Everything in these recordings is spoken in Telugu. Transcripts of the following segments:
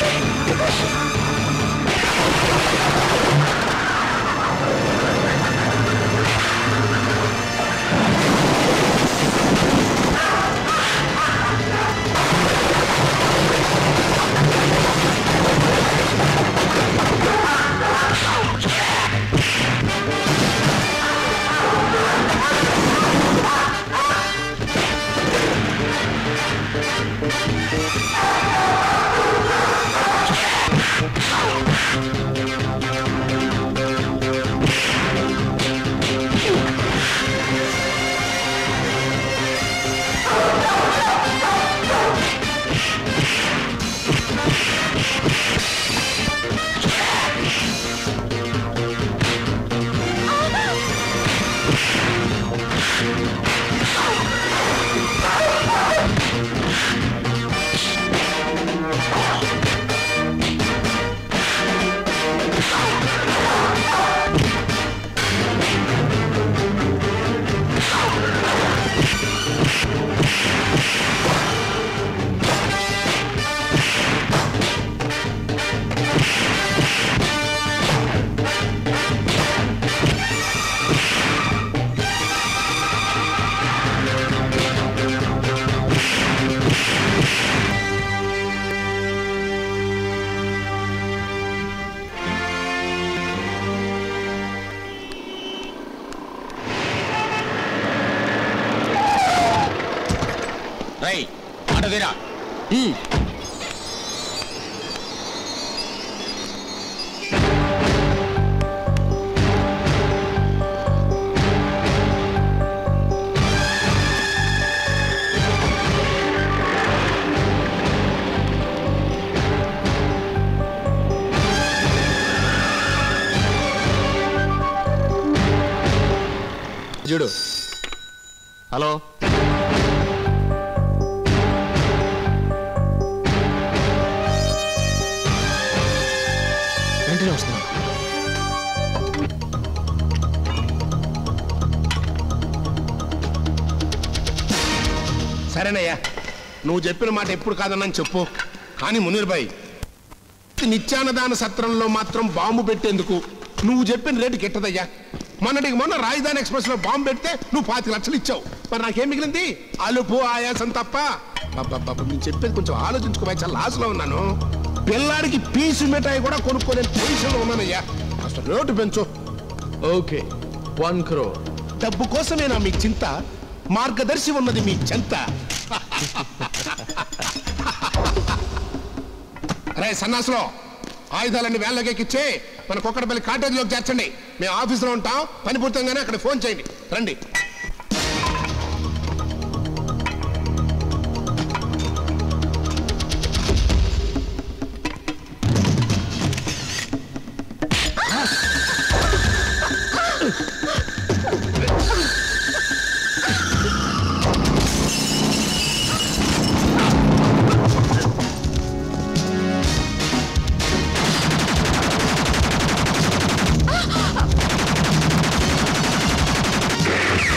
రై అడదిరా చూడు హలో వెంటనే వస్తున్నాను సరేనయ్యా నువ్వు చెప్పిన మాట ఎప్పుడు కాదన్నాను చెప్పు కానీ మునీర్ భాయ్ నిత్యానదాన సత్రంలో మాత్రం బాంబు పెట్టేందుకు నువ్వు చెప్పిన రేటు గిట్టదయ్యా మొన్నటికి మొన్న రాజధాని ఎక్స్ప్రెస్ లో బాంబు పెడితే నువ్వు పాతిక లక్షలు ఇచ్చావు మరి నాకేం మిగిలింది అలుపు ఆయాసం తప్ప అబ్బబ్బబ్బ, నేను చెప్పేది కొంచెం ఆలోచించుకోవాలి చాలా లాస్లో ఉన్నాను పిల్లాడికి పీసు మిఠాయి కూడా కొనుక్కోలే పొజిషన్లో ఉన్నానయ్యా అసలు రేటు పెంచు ఓకే వన్ క్రో డబ్బు కోసమేనా మీ చింత మార్గదర్శి ఉన్నది మీ చెంత రే సన్నాసులో ఆయుధాలన్నీ వేళ్ళకి ఎక్కిచ్చే మన కుక్కడపల్లి కాటేజీలోకి చేర్చండి మేము ఆఫీసులో ఉంటాం పని పూర్తంగానే అక్కడ ఫోన్ చేయండి రండి ఆ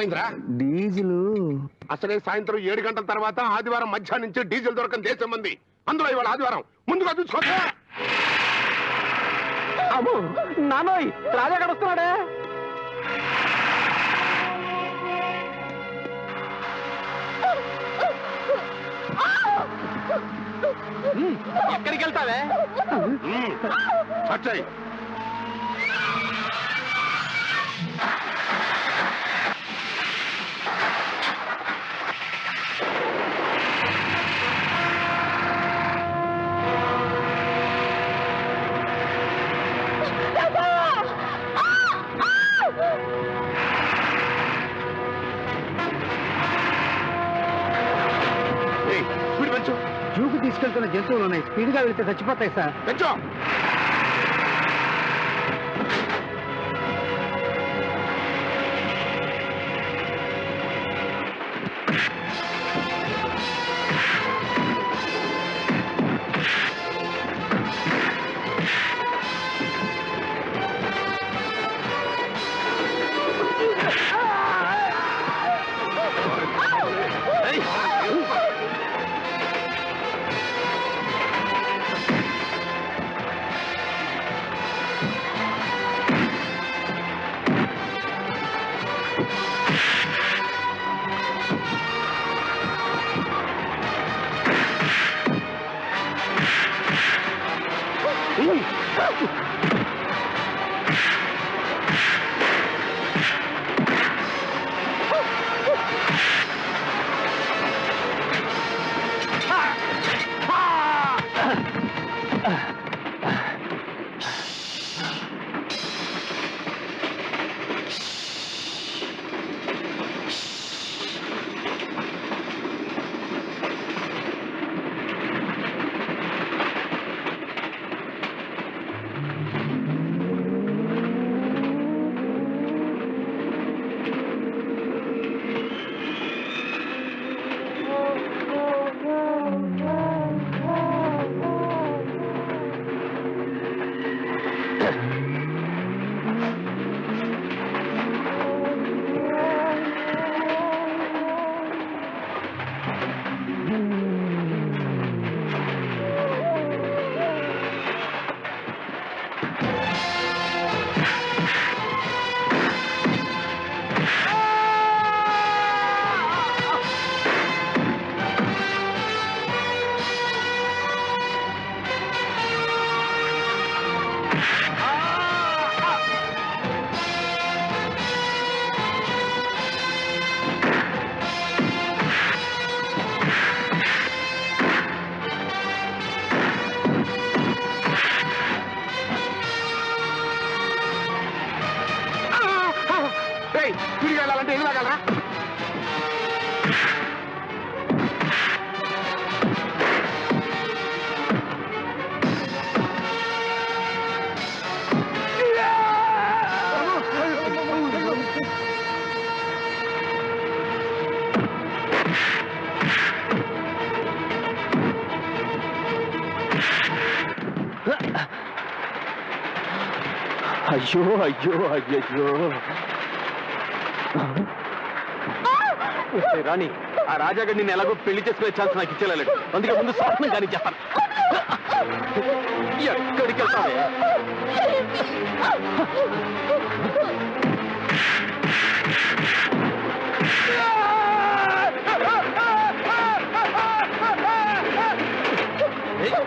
ఏమైందిరా డీజిల్ అసలే సాయంత్రం ఏడు గంటల తర్వాత ఆదివారం మధ్యాహ్నం నుంచి డీజిల్ దొరకని దేశం మంది అందులో ఇవాళ ఆదివారం ముందుగా చూసుకోవచ్చా అమ్మో నానోయ్ రాజా గడుస్తున్నాడే ఎక్కడికి వెళ్తావే అచ్చాయి స్పీడ్ పెంచు జూకు తీసుకెళ్తున్న జంతువులు ఉన్నాయి స్పీడ్ గా వెళ్తే చచ్చిపోతాయి సార్ పెంచు స్పీడ్గా వెళ్ళాలంటే ఎన్ని లాగాలరా అయ్యో అయ్యో అయ్యయ్యో ఒసేయ్ రాణి ఆ రాజాగారి నిన్ను ఎలాగో పెళ్లి చేసుకునే ఛాన్స్ నాకు ఇచ్చేలేడు అందుకే ముందు స్వప్నం కానీ చెప్పాను ఎక్కడికి వెళ్తావే ఏయ్,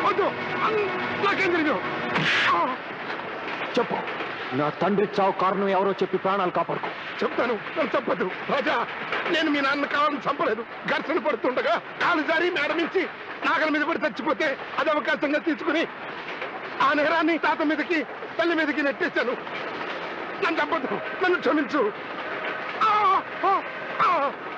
వద్దు అన్- నాకేం తెలియదు ఆ, చెప్పు నా తండ్రి చావు కారణం ఎవరో చెప్పి ప్రాణాలు కాపాడుకో చెప్తాను నన్ను చంపదు రాజా నేను మీ నాన్న కావాలని చంపలేదు ఘర్షణ పడుతుండగా కాలు జారి మేడ నుంచి నాగల మీద పడి చచ్చిపోతే అది అవకాశంగా తీసుకుని ఆ నేరాన్ని తాత మీదకి తల్లి మీదకి నెట్టేశాను నన్ను చంపదు నన్ను క్షమించు ఆ, ఆ, ఆ.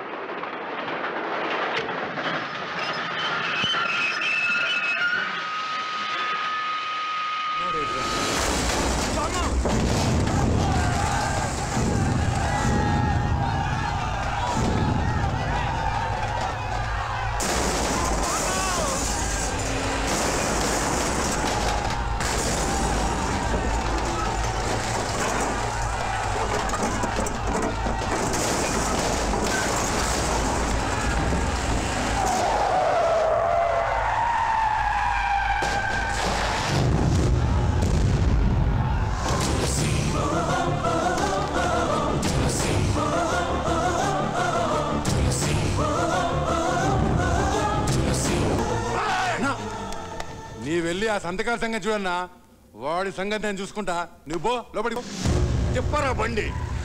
నీ వెళ్ళి ఆ సంతకాల సంగతి చూడన్నా వాడి సంగతి నేను చూసుకుంటా నువ్వు పో లోపలికి పో చెప్పరా బండి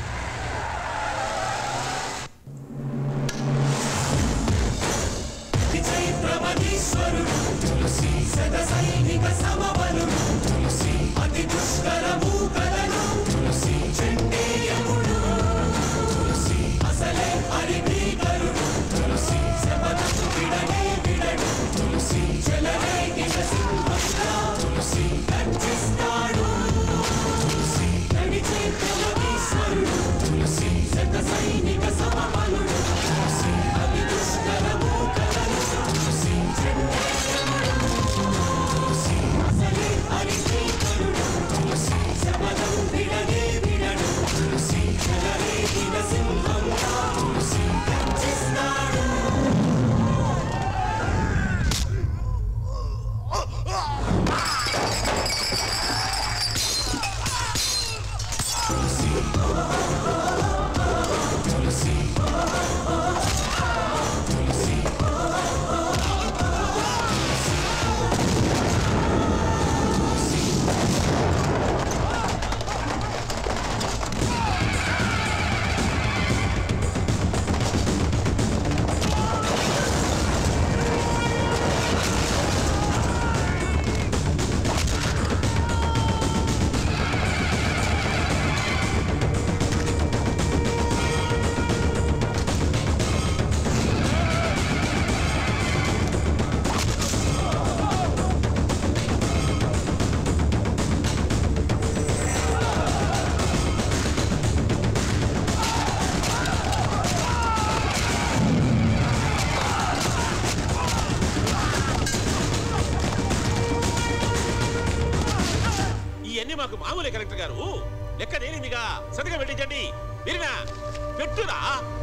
ఇవన్నీ మాకు మామూలే కలెక్టర్ గారు లెక్క నేనిందిగా సరిగా పెట్టించండి విరినా పెట్టురా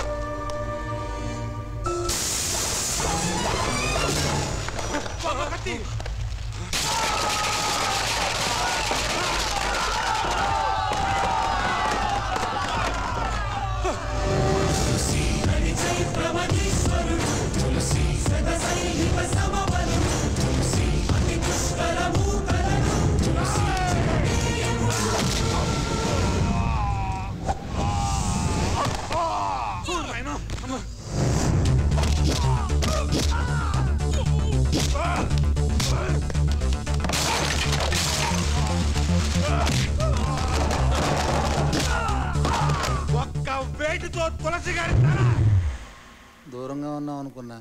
కత్తి. ఒక్క వేటితో తులసి గారి తల దూరంగా ఉన్నాం అనుకున్నా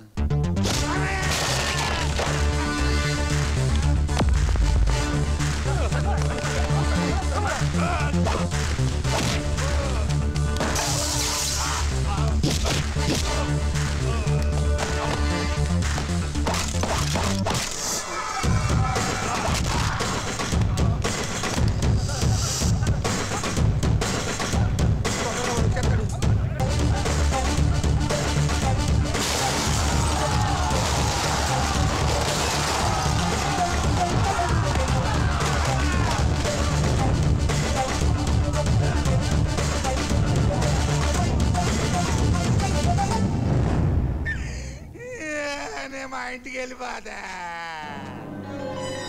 నేను మా ఇంటికి వెళ్ళిపోతా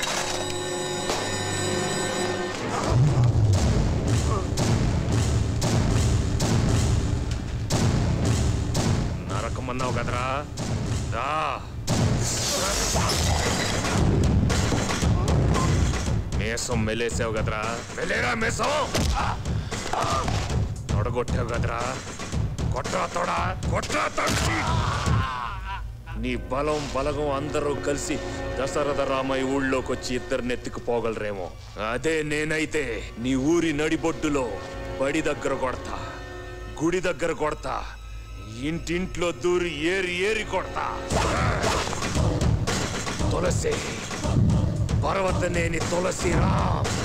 రా మేసం మెలేసావు కదరా మెలేరా మేసం తొడగొట్టావు కదరా కొట్రా తొడ కొట్రా తొడి నీ బలం బలగం అందరూ కలిసి దశరథ రామయ్య ఊళ్ళోకి వచ్చి ఇద్దరిని ఎత్తుకుపోగలరేమో అదే నేనైతే నీ ఊరి నడిబొడ్డులో బడి దగ్గర కొడతా గుడి దగ్గర కొడతా ఇంటింట్లో దూరి ఏరి ఏరి కొడతా తులసి పర్వతనేని తులసి రామ్